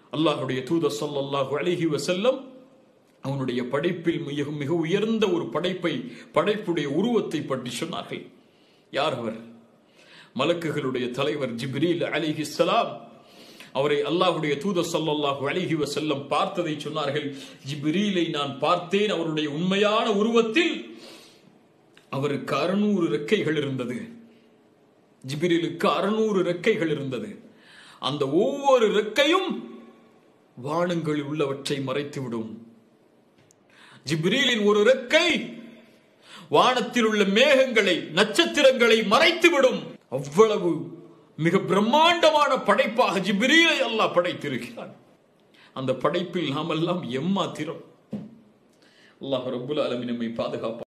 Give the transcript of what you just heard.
அல்லாஹுடைய தூத ஸல்லல்லாஹு அலைஹி வஸல்லம் அவனுடைய படைப்பில் மிக மிக உயர்ந்த ஒரு படைப்பை படைப்புடைய உருவத்தை பற்றி சொன்னார்கள் யார் அவர் மலக்குகளுடைய தலைவர் ஜிப்ரீல் அலிஹிஸ்ஸலாம் அவரை அல்லாஹுடைய தூதர் ஸல்லல்லாஹு அலைஹி வஸல்லம் பார்த்ததை சொன்னார்கள் ஜிப்ரீலை நான் பார்த்தேன் அவருடைய உண்மையான உருவத்தில் அவருக்கு அறுநூறு ரெக்கைகள் இருந்தது ஜிப்ரீலுக்கு அறுநூறு ரெக்கைகள் இருந்தது அந்த ஒவ்வொரு ரெக்கையும் வானங்களில் உள்ளவற்றை மறைத்துவிடும் ஜிப்ரீலின் ஒரு ரெக்கை வானத்தில் உள்ள மேகங்களை நட்சத்திரங்களை மறைத்துவிடும் அவ்வளவு மிக பிரம்மாண்டமான படைப்பாக ஜிப்ரீலை அல்லாஹ் படைத்திருக்கிறான் அந்த படைப்பில் நாம் எல்லாம் எம்மாத்திரம் அல்லாஹ் ரப்புல் ஆலமீன் நம்மை பாதுகாப்பான்